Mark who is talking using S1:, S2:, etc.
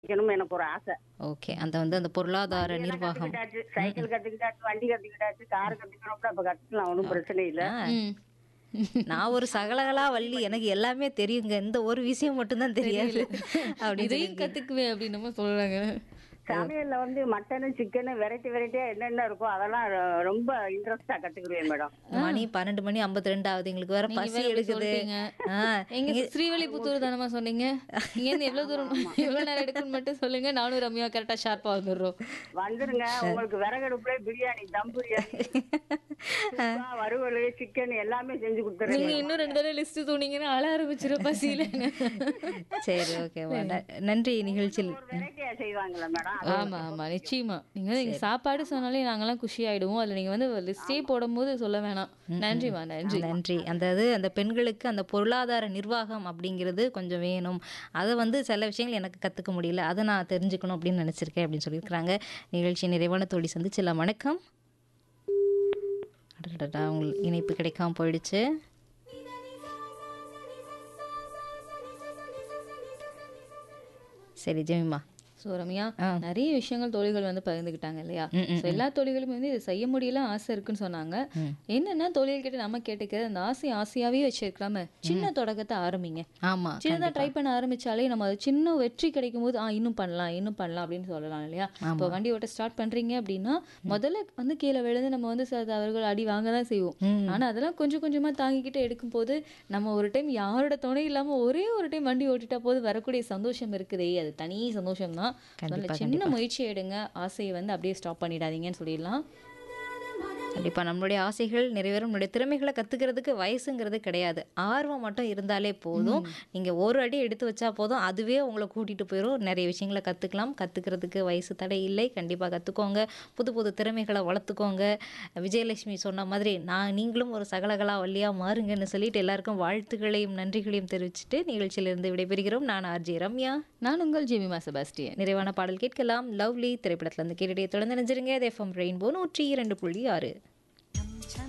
S1: படிக்கணும்னு எனக்கு ஒரு ஆசை
S2: ஓகே அந்த வந்து அந்த பொருளாதார
S1: வண்டியெல்லாம்
S2: நிர்வாகம்
S1: கத்துக்கிட்டாச்சு சைக்கிள் கத்துக்கிட்டாச்சு வண்டி கத்துக்கிட்டாச்சு கார் கத்துக்கிறோம்னா அப்ப கத்துக்கலாம் ஒன்றும் பிரச்சனை இல்ல
S2: ஆ,
S3: ம்.
S2: நான் ஒரு சகலகலா வள்ளி எனக்கு எல்லாமே தெரியுங்க இந்த ஒரு விஷயம் மட்டும்தான் தெரியாது அப்படின்னு
S3: இதையும் கத்துக்குவேன் அப்படின்னு நம்ம சொல்றாங்க
S1: சமையல்ல வந்து மட்டனு சிக்கனு வெரைட்டி வெரைட்டியா என்னென்ன இருக்கோ அதெல்லாம் ரொ- ரொம்ப இன்ட்ரெஸ்டா கத்துக்கிடுவேன் மேடம்
S2: மணி பன்னெண்டு மணி ஐம்பத்தி ரெண்டு ஆகுது எங்களுக்கு வேற
S3: நீங்க
S2: பசி
S3: வேற இப்படி
S2: எடுக்குது
S3: சொல்லிட்டீங்க.
S2: ஆ,
S3: எங்க ஸ்ரீவல்லிபுத்தூர் தானமா சொன்னீங்க இங்க இருந்து எவ்வளவு தூரம் எவ்வளவு நேரம் எடுக்குன்னு மட்டும் சொல்லுங்க நானும் ரம்யா கரெக்டா ஷார்ப்பா வந்துடுறோம்
S1: வந்துருங்க உங்களுக்கு விறகடுப்புல பிரியாணி தம் பிரியாணி சுக்கா, வறுவல் சிக்கன் எல்லாமே செஞ்சு
S3: நீங்க
S1: கொடுத்துருங்க
S3: இன்னும் ரெண்டு தடவை லிஸ்ட் சொன்னீங்கன்னா அழ ஆரம்பிச்சிடும் பசியில
S2: சரி ஓகே நன்றி நிகழ்ச்சியில்
S1: ஒரு வெரைட்டியா செய்வாங்கல்ல மேடம்
S3: ஆமா ஆமா நிச்சயமா நீங்க வந்து நீங்க சாப்பாடு சொன்னாலே நாங்கெல்லாம் குஷி ஆயிடுவோம் அதுல நீங்க வந்து லிஸ்டே போடும்போது சொல்ல வேணாம் நன்றிமா நன்றி
S2: நன்றி அந்த இது அந்த பெண்களுக்கு அந்த பொருளாதார நிர்வாகம் அப்படிங்கிறது கொஞ்சம் வேணும் அதை வந்து சில விஷயங்கள் எனக்கு கற்றுக்க முடியல அதை நான் தெரிஞ்சுக்கணும் அப்படின்னு நினச்சிருக்கேன் அப்படின்னு சொல்லியிருக்கிறாங்க நிகழ்ச்சி நிறைவான தோழி சந்திச்சிடலாம் வணக்கம் அடடடா உங்களுக்கு இணைப்பு கிடைக்காம போயிடுச்சு சரி ஜெமிமா
S3: ஸோ ரம்யா
S2: ஆ.
S3: நிறைய விஷயங்கள் தோழிகள் வந்து பகிர்ந்துக்கிட்டாங்க இல்லையா
S2: ம், ம்,
S3: ஸோ எல்லா தோழிகளுமே வந்து இது செய்ய முடியல ஆசை இருக்குன்னு சொன்னாங்க
S2: ம்.
S3: என்னன்னா தோழிகள் கிட்ட நம்ம கேட்டுக்கிறது அந்த ஆசையை ஆசையாவே வச்சிருக்காம சின்ன தொடக்கத்தை ஆரம்பிங்க
S2: ஆமாம்
S3: சின்னதா ட்ரை பண்ண ஆரம்பிச்சாலே நம்ம அது சின்ன வெற்றி கிடைக்கும் போது ஆ இன்னும் பண்ணலாம் இன்னும் பண்ணலாம் அப்படின்னு சொல்லலாம் இல்லையா இப்போ வண்டி ஓட்ட ஸ்டார்ட் பண்றீங்க அப்படின்னா முதல்ல வந்து கீழே விழுந்து நம்ம வந்து சில தவறுகள் அடி வாங்க தான் செய்வோம்
S2: ம்.
S3: ஆனா அதெல்லாம் கொஞ்சம் கொஞ்சமா தாங்கிக்கிட்டு எடுக்கும் போது நம்ம ஒரு டைம் யாரோட துணை இல்லாம ஒரே ஒரு டைம் வண்டி ஓட்டிட்டா போது வரக்கூடிய சந்தோஷம் இருக்குதே அது தனி சந்தோஷம் தான்
S2: கண்டிப்பா,
S3: சின்ன முயற்சி எடுங்க ஆசையை வந்து அப்படியே ஸ்டாப் பண்ணிடாதீங்கன்னு சொல்லிடலாம்
S2: கண்டிப்பாக நம்மளுடைய ஆசைகள் நிறைவேறும் நம்மளுடைய திறமைகளை கற்றுக்கிறதுக்கு வயசுங்கிறது கிடையாது ஆர்வம் மட்டும் இருந்தாலே போதும் நீங்கள் ஒரு அடி எடுத்து வச்சா போதும் அதுவே உங்களை கூட்டிகிட்டு போயிடும் நிறைய விஷயங்களை கற்றுக்கலாம் கற்றுக்கிறதுக்கு வயசு தடை இல்லை கண்டிப்பாக கற்றுக்கோங்க புது புது திறமைகளை வளர்த்துக்கோங்க விஜயலட்சுமி சொன்ன மாதிரி நான் நீங்களும் ஒரு சகலகலா வள்ளியாக மாறுங்கன்னு சொல்லிட்டு எல்லாருக்கும் வாழ்த்துக்களையும் நன்றிகளையும் தெரிவிச்சுட்டு நிகழ்ச்சியிலிருந்து விடைபெறுகிறோம் நான் ஆர்ஜி ரம்யா
S3: நான் உங்கள் ஜெமிமா செபாஸ்டியன்
S2: நிறைவான பாடல் கேட்கலாம் லவ்லி திரைப்படத்துல இருந்து கேட்டுட்டே தொடர்ந்து நினைஞ்சிருங்க எஃப்எம் ரெயின்போ நூற்றி இரண்டு புள்ளி ஆறு